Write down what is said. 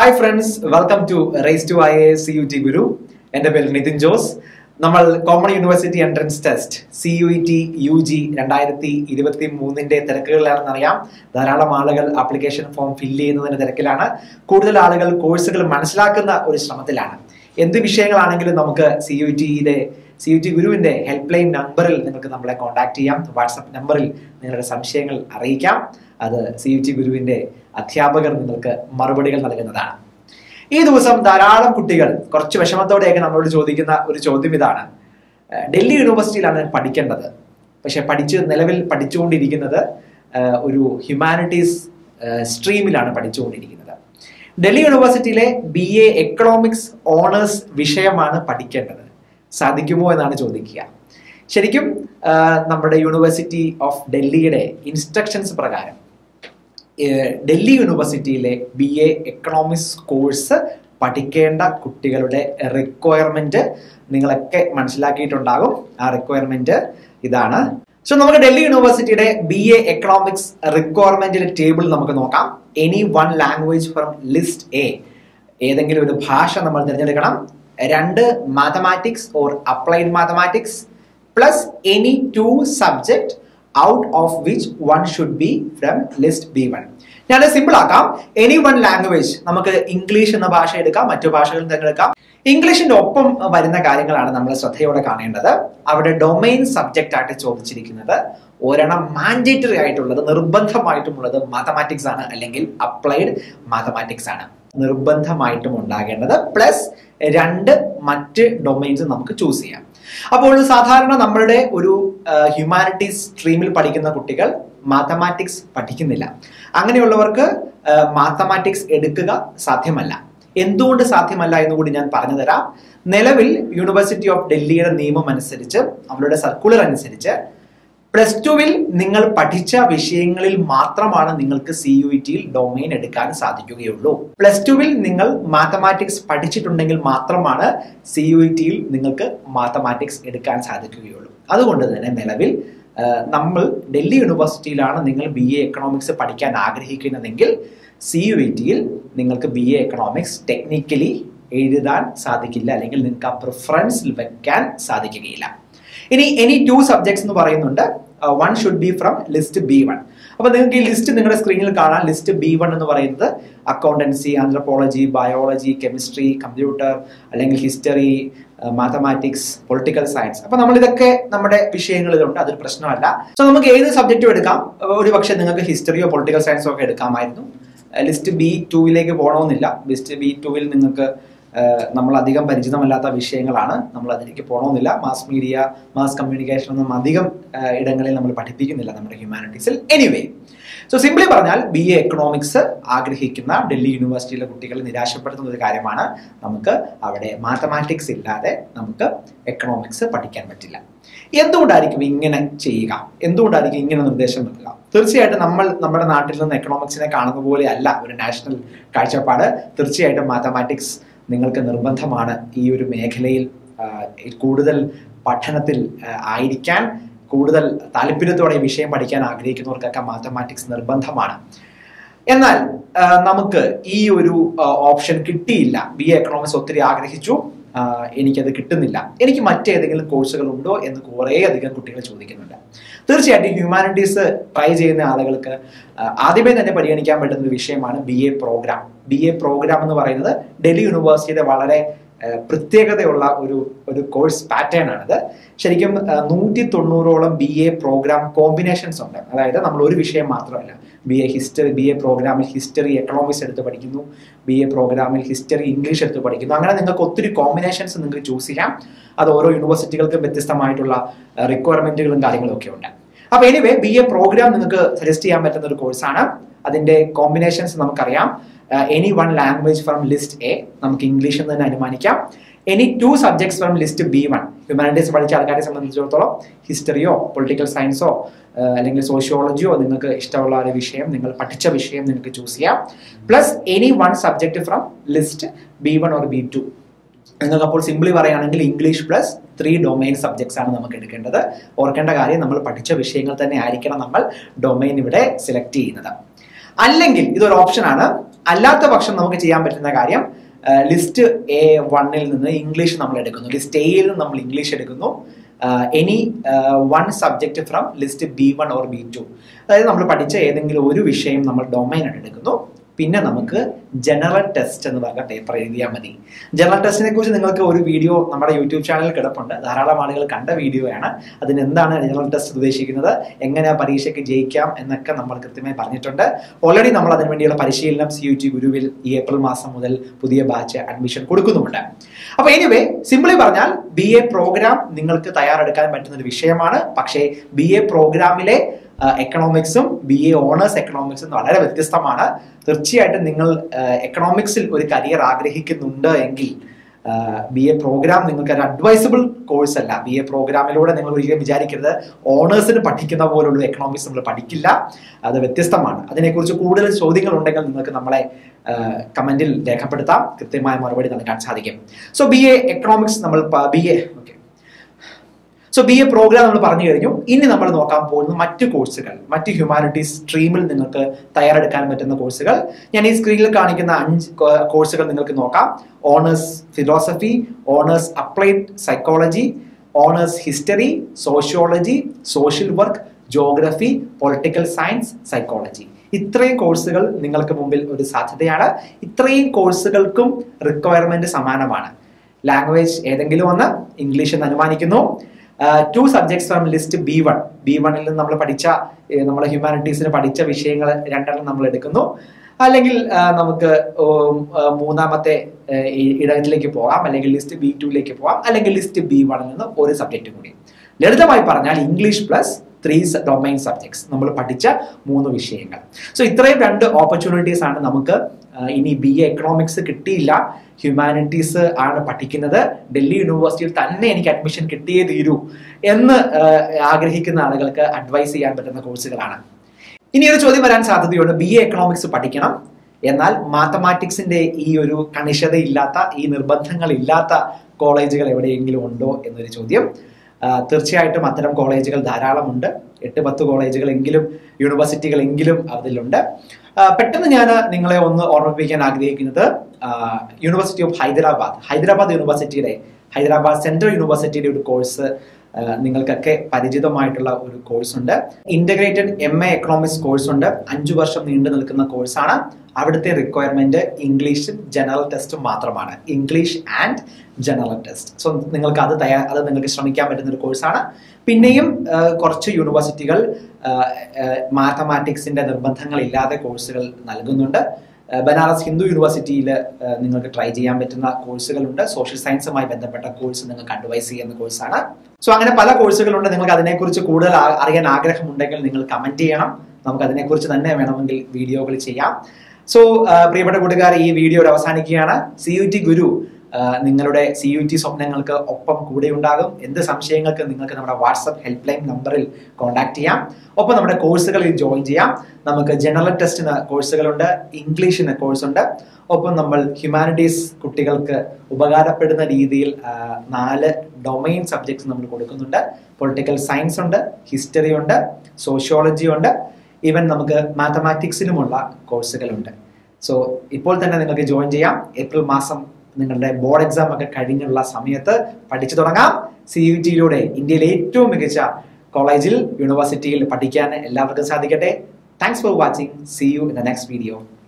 hi friends welcome to race to I A C U T Guru എൻ്റെ പേര് നിതിൻ ജോസ് നമ്മൾ common university entrance test C U T U G രണ്ടായിരത്തി ഇരുപത്തി മൂന്നിന്റെ തിരക്കുകളിലാണെന്ന് അറിയാം ധാരാളം ആളുകൾ ആപ്ലിക്കേഷൻ ഫോം ഫില്ല് ചെയ്യുന്നതിന്റെ തിരക്കിലാണ് കൂടുതൽ ആളുകൾ കോഴ്സുകൾ മനസ്സിലാക്കുന്ന ഒരു ശ്രമത്തിലാണ് എന്ത് വിഷയങ്ങളാണെങ്കിലും നമുക്ക് സി യു ടിയുടെ സി യു ടി ഗുരുവിന്റെ ഹെൽപ്പ് ലൈൻ നമ്പറിൽ നിങ്ങൾക്ക് നമ്മളെ കോൺടാക്ട് ചെയ്യാം വാട്സപ്പ് നമ്പറിൽ നിങ്ങളുടെ സംശയങ്ങൾ അറിയിക്കാം അത് സി യു ടി ഗുരുവിന്റെ അധ്യാപകർ നിങ്ങൾക്ക് മറുപടികൾ നൽകുന്നതാണ് ഈ ദിവസം ധാരാളം കുട്ടികൾ കുറച്ച് വിഷമത്തോടെയൊക്കെ നമ്മളോട് ചോദിക്കുന്ന ഒരു ചോദ്യം ഇതാണ് ഏഹ് ഡൽഹി യൂണിവേഴ്സിറ്റിയിലാണ് ഞാൻ പഠിക്കേണ്ടത് പക്ഷെ പഠിച്ച് നിലവിൽ പഠിച്ചുകൊണ്ടിരിക്കുന്നത് ഏഹ് ഒരു ഹ്യൂമാനിറ്റീസ് സ്ട്രീമിലാണ് പഠിച്ചുകൊണ്ടിരിക്കുന്നത് ഡൽഹി യൂണിവേഴ്സിറ്റിയിലെ ബി എ എക്കണോമിക്സ് ഓണേഴ്സ് വിഷയമാണ് പഠിക്കേണ്ടത് സാധിക്കുമോ എന്നാണ് ചോദിക്കുക ശരിക്കും ഏഹ് നമ്മുടെ യൂണിവേഴ്സിറ്റി ഓഫ് ഡൽഹിയുടെ ഇൻസ്ട്രക്ഷൻസ് പ്രകാരം ഏഹ് ഡൽഹി യൂണിവേഴ്സിറ്റിയിലെ ബി എ എക്കണോമിക്സ് കോഴ്സ് പഠിക്കേണ്ട കുട്ടികളുടെ റിക്വയർമെന്റ് നിങ്ങളൊക്കെ മനസ്സിലാക്കിയിട്ടുണ്ടാകും ആ റിക്വയർമെന്റ് ഇതാണ് സോ നമുക്ക് ഡൽഹി യൂണിവേഴ്സിറ്റിയുടെ ബി എ എക്കണോമിക്സ് റിക്വയർമെന്റിന്റെ ടേബിൾ നമുക്ക് നോക്കാം any one language from list A ഏതെങ്കിലും ഒരു ഭാഷ നമ്മൾ തിരഞ്ഞെടുക്കണം രണ്ട് mathematics or applied mathematics plus any two subject out of which one should be from list B one ഞാൻ സിമ്പിൾ ആക്കാം എനി വൺ ലാംഗ്വേജ് നമുക്ക് ഇംഗ്ലീഷ് എന്ന ഭാഷ എടുക്കാം മറ്റു ഭാഷകൾ തിരഞ്ഞെടുക്കാം ഇംഗ്ലീഷിന്റെ ഒപ്പം വരുന്ന കാര്യങ്ങളാണ് നമ്മൾ ശ്രദ്ധയോടെ കാണേണ്ടത് അവിടെ ഡൊമൈൻ സബ്ജക്റ്റ് ആയിട്ട് ചോദിച്ചിരിക്കുന്നത് ഒരെണ്ണം മാൻഡേറ്ററി ആയിട്ടുള്ളത് നിർബന്ധമായിട്ടുമുള്ളത് മാത്തമാറ്റിക്സ് ആണ് അല്ലെങ്കിൽ അപ്ലൈഡ് മാത്തമാറ്റിക്സ് ആണ് നിർബന്ധമായിട്ടും ഉണ്ടാകേണ്ടത് പ്ലസ് രണ്ട് മറ്റ് ഡൊമൈൻസ് നമുക്ക് ചൂസ് ചെയ്യാം അപ്പോൾ സാധാരണ നമ്മളുടെ ഒരു ഹ്യൂമാനിറ്റീസ് സ്ട്രീമിൽ പഠിക്കുന്ന കുട്ടികൾ മാത്തമാറ്റിക്സ് പഠിക്കുന്നില്ല അങ്ങനെയുള്ളവർക്ക് മാത്തമാറ്റിക്സ് എടുക്കുക സാധ്യമല്ല എന്തുകൊണ്ട് സാധ്യമല്ല എന്ന് കൂടി ഞാൻ പറഞ്ഞു തരാം നിലവിൽ യൂണിവേഴ്സിറ്റി ഓഫ് ഡൽഹിയുടെ നിയമം അനുസരിച്ച് അവരുടെ സർക്കുലർ അനുസരിച്ച് പ്ലസ് ടുവിൽ നിങ്ങൾ പഠിച്ച വിഷയങ്ങളിൽ മാത്രമാണ് നിങ്ങൾക്ക് സി യു ടിയിൽ ഡൊമൈൻ എടുക്കാൻ സാധിക്കുകയുള്ളൂ പ്ലസ് ടുവിൽ നിങ്ങൾ മാത്തമാറ്റിക്സ് പഠിച്ചിട്ടുണ്ടെങ്കിൽ മാത്രമാണ് സി യു ടിയിൽ നിങ്ങൾക്ക് മാത്തമാറ്റിക്സ് എടുക്കാൻ സാധിക്കുകയുള്ളൂ അതുകൊണ്ട് തന്നെ നിലവിൽ നമ്മൾ ഡൽഹി യൂണിവേഴ്സിറ്റിയിലാണ് നിങ്ങൾ ബി എ എക്കണോമിക്സ് പഠിക്കാൻ ആഗ്രഹിക്കുന്നതെങ്കിൽ സി യു ടിയിൽ നിങ്ങൾക്ക് ബി എ എക്കണോമിക്സ് ടെക്നിക്കലി എഴുതാൻ സാധിക്കില്ല അല്ലെങ്കിൽ നിങ്ങൾക്ക് ആ പ്രിഫറൻസിൽ വെക്കാൻ സാധിക്കുകയില്ല ഇനി എനി ടു സബ്ജക്ട്സ് എന്ന് പറയുന്നുണ്ട് one should be from list B one അപ്പൊ നിങ്ങൾക്ക് ഈ ലിസ്റ്റ് നിങ്ങളുടെ സ്ക്രീനിൽ കാണാൻ ലിസ്റ്റ് ബി വൺ എന്ന് പറയുന്നത് accountancy anthropology biology chemistry computer അല്ലെങ്കിൽ ഹിസ്റ്ററി മാത്തമാറ്റിക്സ് പൊളിറ്റിക്കൽ സയൻസ് അപ്പൊ നമ്മൾ ഇതൊക്കെ നമ്മുടെ വിഷയങ്ങളിലുണ്ട് അതൊരു പ്രശ്നമല്ല സോ നമുക്ക് ഏത് സബ്ജക്റ്റും എടുക്കാം ഒരു പക്ഷേ നിങ്ങൾക്ക് ഹിസ്റ്ററിയോ പൊളിറ്റിക്കൽ സയൻസോ ഒക്കെ എടുക്കാമായിരുന്നു ലിസ്റ്റ് ബി ടൂവിലേക്ക് പോകണമെന്നില്ല ലിസ്റ്റ് ബി ടൂവിൽ നിങ്ങൾക്ക് നമ്മൾ അധികം പരിചിതമല്ലാത്ത വിഷയങ്ങളാണ് നമ്മൾ അതിലേക്ക് പോകണമെന്നില്ല മാസ് മീഡിയ മാസ് കമ്മ്യൂണിക്കേഷൻ ഒന്നും അധികം ഇടങ്ങളിൽ നമ്മൾ പഠിപ്പിക്കുന്നില്ല നമ്മുടെ ഹ്യൂമാനിറ്റീസിൽ എനിവേ സോ സിംപ്ലി പറഞ്ഞാൽ ബി എ എക്കണോമിക്സ് ആഗ്രഹിക്കുന്ന ഡൽഹി യൂണിവേഴ്സിറ്റിയിലെ കുട്ടികളെ നിരാശപ്പെടുത്തുന്ന ഒരു കാര്യമാണ് നമുക്ക് അവിടെ മാത്തമാറ്റിക്സ് ഇല്ലാതെ നമുക്ക് എക്കണോമിക്സ് പഠിക്കാൻ പറ്റില്ല എന്തുകൊണ്ടായിരിക്കും ഇങ്ങനെ ചെയ്യുക എന്തുകൊണ്ടായിരിക്കും ഇങ്ങനെ നിർദ്ദേശം വെക്കുക തീർച്ചയായിട്ടും നമ്മൾ നമ്മുടെ നാട്ടിൽ നിന്ന് എക്കണോമിക്സിനെ കാണുന്ന പോലെ അല്ല ഒരു നാഷണൽ കാഴ്ചപ്പാട് തീർച്ചയായിട്ടും മാത്തമാറ്റിക്സ് നിങ്ങൾക്ക് നിർബന്ധമാണ് ഈ ഒരു മേഖലയിൽ കൂടുതൽ പഠനത്തിൽ ആയിരിക്കാൻ കൂടുതൽ താല്പര്യത്തോടെ ഈ വിഷയം പഠിക്കാൻ ആഗ്രഹിക്കുന്നവർക്കൊക്കെ മാത്തമാറ്റിക്സ് നിർബന്ധമാണ് എന്നാൽ നമുക്ക് ഈ ഒരു ഓപ്ഷൻ കിട്ടിയില്ല ബി എ എക്കണോമിക്സ് ഒത്തിരി ആഗ്രഹിച്ചു എനിക്കത് കിട്ടുന്നില്ല എനിക്ക് മറ്റേതെങ്കിലും കോഴ്സുകൾ ഉണ്ടോ എന്ന് കുറേ അധികം കുട്ടികൾ ചോദിക്കുന്നുണ്ട് തീർച്ചയായിട്ടും ഹ്യൂമാനിറ്റീസ് ട്രൈ ചെയ്യുന്ന ആളുകൾക്ക് ആദ്യമേ തന്നെ പരിഗണിക്കാൻ പറ്റുന്ന ഒരു വിഷയമാണ് B A programme B A programme എന്ന് പറയുന്നത് ഡൽഹി യൂണിവേഴ്സിറ്റിയുടെ വളരെ പ്രത്യേകതയുള്ള ഒരു ഒരു കോഴ്സ് പാറ്റേൺ ആണിത് ശരിക്കും നൂറ്റി തൊണ്ണൂറോളം ബി എ പ്രോഗ്രാം കോമ്പിനേഷൻസ് ഉണ്ട് അതായത് നമ്മൾ ഒരു വിഷയം മാത്രമല്ല B A history B A പ്രോഗ്രാമിൽ ഹിസ്റ്ററി എക്കണോമിക്സ് എടുത്ത് പഠിക്കുന്നു ബി എ പ്രോഗ്രാമിൽ ഹിസ്റ്ററി ഇംഗ്ലീഷ് എടുത്ത് പഠിക്കുന്നു അങ്ങനെ നിങ്ങൾക്ക് ഒത്തിരി കോമ്പിനേഷൻസ് നിങ്ങൾക്ക് ചൂസ് ചെയ്യാം അത് ഓരോ യൂണിവേഴ്സിറ്റികൾക്കും വ്യത്യസ്തമായിട്ടുള്ള റിക്വയർമെന്റുകളും കാര്യങ്ങളും ഒക്കെ ഉണ്ട് അപ്പൊ എനിവേ ബി എ പ്രോഗ്രാം നിങ്ങൾക്ക് സജസ്റ്റ് ചെയ്യാൻ പറ്റുന്ന ഒരു കോഴ്സാണ് അതിന്റെ കോമ്പിനേഷൻസ് നമുക്കറിയാം any one language from list A നമുക്ക് ഇംഗ്ലീഷ് എന്ന് തന്നെ അനുമാനിക്കാം any two subjects from list B one humanities പഠിച്ച ആൾക്കാരെ സംബന്ധിച്ചിടത്തോളം ഹിസ്റ്ററിയോ പൊളിറ്റിക്കൽ സയൻസോ അല്ലെങ്കിൽ സോഷ്യോളജിയോ നിങ്ങൾക്ക് ഇഷ്ടമുള്ള ഒരു വിഷയം നിങ്ങൾ പഠിച്ച വിഷയം നിങ്ങൾക്ക് ചൂസ് ചെയ്യാം plus any one subject from list B one or B two നിങ്ങൾക്ക് അപ്പോൾ സിംപ്ലി പറയുകയാണെങ്കിൽ English plus three domain subjects ആണ് നമുക്ക് എടുക്കേണ്ടത് ഓർക്കേണ്ട കാര്യം നമ്മൾ പഠിച്ച വിഷയങ്ങൾ തന്നെ ആയിരിക്കണം നമ്മൾ ഡൊമൈൻ ഇവിടെ സെലക്ട് ചെയ്യുന്നത് അല്ലെങ്കിൽ ഇതൊരു ഓപ്ഷനാണ് അല്ലാത്ത പക്ഷം നമുക്ക് ചെയ്യാൻ പറ്റുന്ന കാര്യം ലിസ്റ്റ് എ വണ്ണിൽ നിന്ന് ഇംഗ്ലീഷ് നമ്മൾ എടുക്കുന്നു ലിസ്റ്റ് എയിൽ നിന്ന് നമ്മൾ ഇംഗ്ലീഷ് എടുക്കുന്നു any one subject from list B one or B two അതായത് നമ്മൾ പഠിച്ച ഏതെങ്കിലും ഒരു വിഷയം നമ്മൾ ഡൊമൈൻ ആയിട്ട് എടുക്കുന്നു പിന്നെ നമുക്ക് ജനറൽ ടെസ്റ്റ് എന്ന് പറഞ്ഞ പേപ്പർ എഴുതിയാൽ മതി ജനറൽ ടെസ്റ്റിനെ കുറിച്ച് നിങ്ങൾക്ക് ഒരു വീഡിയോ നമ്മുടെ യൂട്യൂബ് ചാനലിൽ കിടപ്പുണ്ട് ധാരാളം ആളുകൾ കണ്ട വീഡിയോയാണ് അതിന് എന്താണ് ജനറൽ ടെസ്റ്റ് ഉദ്ദേശിക്കുന്നത് എങ്ങനെ പരീക്ഷയ്ക്ക് ജയിക്കാം എന്നൊക്കെ നമ്മൾ കൃത്യമായി പറഞ്ഞിട്ടുണ്ട് ഓൾറെഡി നമ്മൾ അതിനു വേണ്ടിയുള്ള പരിശീലനം സി യു ടി ഗുരുവിൽ ഈ ഏപ്രിൽ മാസം മുതൽ പുതിയ ബാച്ച് അഡ്മിഷൻ കൊടുക്കുന്നുമുണ്ട് അപ്പൊ എനിവേ സിംപിളി പറഞ്ഞാൽ ബി എ പ്രോഗ്രാം നിങ്ങൾക്ക് തയ്യാറെടുക്കാൻ പറ്റുന്ന ഒരു വിഷയമാണ് പക്ഷേ ബി എ പ്രോഗ്രാമിലെ എക്കണോമിക്സും ബി എ ഓണേഴ്സ് എക്കണോമിക്സും വളരെ വ്യത്യസ്തമാണ് തീർച്ചയായിട്ടും നിങ്ങൾ എക്കണോമിക്സിൽ ഒരു കരിയർ ആഗ്രഹിക്കുന്നുണ്ട് എങ്കിൽ ബി എ പ്രോഗ്രാം നിങ്ങൾക്ക് ഒരു അഡ്വൈസബിൾ കോഴ്സ് അല്ല ബി എ പ്രോഗ്രാമിലൂടെ നിങ്ങൾ ഒരിക്കലും വിചാരിക്കരുത് ഓണേഴ്സിന് പഠിക്കുന്ന പോലുള്ള എക്കണോമിക്സ് നമ്മൾ പഠിക്കില്ല അത് വ്യത്യസ്തമാണ് അതിനെക്കുറിച്ച് കൂടുതൽ ചോദ്യങ്ങൾ ഉണ്ടെങ്കിൽ നിങ്ങൾക്ക് നമ്മളെ കമന്റിൽ രേഖപ്പെടുത്താം കൃത്യമായ മറുപടി നൽകാൻ സാധിക്കും സോ ബി എ എക്കണോമിക്സ് നമ്മൾ B A okay so B A programme നമ്മൾ പറഞ്ഞു കഴിഞ്ഞു ഇനി നമ്മൾ നോക്കാൻ പോകുന്ന മറ്റു കോഴ്സുകൾ മറ്റ് ഹ്യൂമാനിറ്റീസ് സ്ട്രീമിൽ നിങ്ങൾക്ക് തയ്യാറെടുക്കാൻ പറ്റുന്ന കോഴ്സുകൾ ഞാൻ ഈ സ്ക്രീനിൽ കാണിക്കുന്ന അഞ്ച് കോഴ്സുകൾ നിങ്ങൾക്ക് നോക്കാം honours philosophy honours applied psychology honours history sociology social work geography political science psychology ഇത്രയും കോഴ്സുകൾ നിങ്ങൾക്ക് മുമ്പിൽ ഒരു സാധ്യതയാണ് ഇത്രയും കോഴ്സുകൾക്കും റിക്വയർമെന്റ് സമാനമാണ് ലാംഗ്വേജ് ഏതെങ്കിലും ഒന്ന് ഇംഗ്ലീഷ് എന്ന് അനുമാനിക്കുന്നു two subjects from list B one B വണ്ണിൽ നിന്ന് നമ്മൾ പഠിച്ച നമ്മുടെ ഹ്യൂമാനിറ്റീസിന് പഠിച്ച വിഷയങ്ങൾ രണ്ടെണ്ണം നമ്മൾ എടുക്കുന്നു അല്ലെങ്കിൽ നമുക്ക് മൂന്നാമത്തെ ഇടത്തിലേക്ക് പോകാം അല്ലെങ്കിൽ ലിസ്റ്റ് ബി ടുവിലേക്ക് പോകാം അല്ലെങ്കിൽ ലിസ്റ്റ് ബി വണ്ണിൽ നിന്ന് ഒരു സബ്ജക്റ്റ് കൂടി ലളിതമായി പറഞ്ഞാൽ English plus three domain subjects നമ്മൾ പഠിച്ച മൂന്ന് വിഷയങ്ങൾ സോ ഇത്രയും രണ്ട് ഓപ്പർച്യൂണിറ്റീസ് ആണ് നമുക്ക് ഇനി ബി എ എക്കണോമിക്സ് കിട്ടിയില്ല ഹ്യൂമാനിറ്റീസ് ആണ് പഠിക്കുന്നത് ഡൽഹി യൂണിവേഴ്സിറ്റിയിൽ തന്നെ എനിക്ക് അഡ്മിഷൻ കിട്ടിയേ തീരൂ എന്ന് ആഗ്രഹിക്കുന്ന ആളുകൾക്ക് അഡ്വൈസ് ചെയ്യാൻ പറ്റുന്ന കോഴ്സുകളാണ് ഇനി ഒരു ചോദ്യം വരാൻ സാധ്യതയുണ്ട് ബി എ എക്കണോമിക്സ് പഠിക്കണം എന്നാൽ മാത്തമാറ്റിക്സിന്റെ ഈ ഒരു കണിശതയില്ലാത്ത ഈ നിർബന്ധങ്ങൾ ഇല്ലാത്ത കോളേജുകൾ എവിടെയെങ്കിലും ഉണ്ടോ എന്നൊരു ചോദ്യം തീർച്ചയായിട്ടും അത്തരം കോളേജുകൾ ധാരാളമുണ്ട് എട്ട് പത്ത് കോളേജുകളെങ്കിലും യൂണിവേഴ്സിറ്റികളെങ്കിലും അതിലുണ്ട് പെട്ടെന്ന് ഞാൻ നിങ്ങളെ ഒന്ന് ഓർമ്മിപ്പിക്കാൻ ആഗ്രഹിക്കുന്നത് യൂണിവേഴ്സിറ്റി ഓഫ് ഹൈദരാബാദ് ഹൈദരാബാദ് യൂണിവേഴ്സിറ്റിയുടെ ഹൈദരാബാദ് സെൻട്രൽ യൂണിവേഴ്സിറ്റിയുടെ ഒരു കോഴ്സ് നിങ്ങൾക്കൊക്കെ പരിചിതമായിട്ടുള്ള ഒരു കോഴ്സ് ഉണ്ട് integrated M A economics course ഉണ്ട് അഞ്ചു വർഷം നീണ്ടു നിൽക്കുന്ന കോഴ്സാണ് അവിടുത്തെ റിക്വയർമെന്റ് ഇംഗ്ലീഷും ജനറൽ ടെസ്റ്റും മാത്രമാണ് English and general test so നിങ്ങൾക്ക് അത് തയ്യാർ അത് നിങ്ങൾക്ക് ശ്രമിക്കാൻ പറ്റുന്ന ഒരു കോഴ്സാണ് പിന്നെയും കുറച്ച് യൂണിവേഴ്സിറ്റികൾ മാത്തമാറ്റിക്സിന്റെ നിർബന്ധങ്ങൾ ഇല്ലാതെ കോഴ്സുകൾ നൽകുന്നുണ്ട് ബനാറസ് ഹിന്ദു യൂണിവേഴ്സിറ്റിയിൽ നിങ്ങൾക്ക് ട്രൈ ചെയ്യാൻ പറ്റുന്ന കോഴ്സുകളുണ്ട് സോഷ്യൽ സയൻസുമായി ബന്ധപ്പെട്ട കോഴ്സ് നിങ്ങൾക്ക് അഡ്വൈസ് ചെയ്യുന്ന കോഴ്സാണ് സോ അങ്ങനെ പല കോഴ്സുകളുണ്ട് നിങ്ങൾക്ക് അതിനെക്കുറിച്ച് കൂടുതൽ അറിയാൻ ആഗ്രഹമുണ്ടെങ്കിൽ നിങ്ങൾ കമന്റ് ചെയ്യണം നമുക്ക് അതിനെക്കുറിച്ച് തന്നെ വേണമെങ്കിൽ വീഡിയോകൾ ചെയ്യാം സോ പ്രിയപ്പെട്ട കൂട്ടുകാർ ഈ വീഡിയോ അവസാനിക്കുകയാണ് സി യു ടി ഗുരു നിങ്ങളുടെ സി യു ടി സ്വപ്നങ്ങൾക്ക് ഒപ്പം കൂടെ ഉണ്ടാകും എന്ത് സംശയങ്ങൾക്ക് നിങ്ങൾക്ക് നമ്മുടെ വാട്സപ്പ് ഹെൽപ്പ് ലൈൻ നമ്പറിൽ കോൺടാക്ട് ചെയ്യാം ഒപ്പം നമ്മുടെ കോഴ്സുകളിൽ ജോയിൻ ചെയ്യാം നമുക്ക് ജനറൽ ടെസ്റ്റിന് കോഴ്സുകളുണ്ട് ഇംഗ്ലീഷിന് കോഴ്സ് ഉണ്ട് ഒപ്പം നമ്മൾ ഹ്യൂമാനിറ്റീസ് കുട്ടികൾക്ക് ഉപകാരപ്പെടുന്ന രീതിയിൽ നാല് ഡൊമൈൻ സബ്ജക്ട്സ് നമ്മൾ കൊടുക്കുന്നുണ്ട് പൊളിറ്റിക്കൽ സയൻസ് ഉണ്ട് ഹിസ്റ്ററി ഉണ്ട് സോഷ്യോളജി ഉണ്ട് ഈവൻ നമുക്ക് മാത്തമാറ്റിക്സിനുമുള്ള കോഴ്സുകളുണ്ട് സോ ഇപ്പോൾ തന്നെ നിങ്ങൾക്ക് ജോയിൻ ചെയ്യാം ഏപ്രിൽ മാസം നിങ്ങളുടെ ബോർഡ് എക്സാം ഒക്കെ കഴിഞ്ഞുള്ള സമയത്ത് പഠിച്ചു തുടങ്ങാം സി യു ടിയിലൂടെ ഇന്ത്യയിലെ ഏറ്റവും മികച്ച കോളേജിൽ യൂണിവേഴ്സിറ്റിയിൽ പഠിക്കാൻ എല്ലാവർക്കും സാധിക്കട്ടെ thanks for watching see you in the next video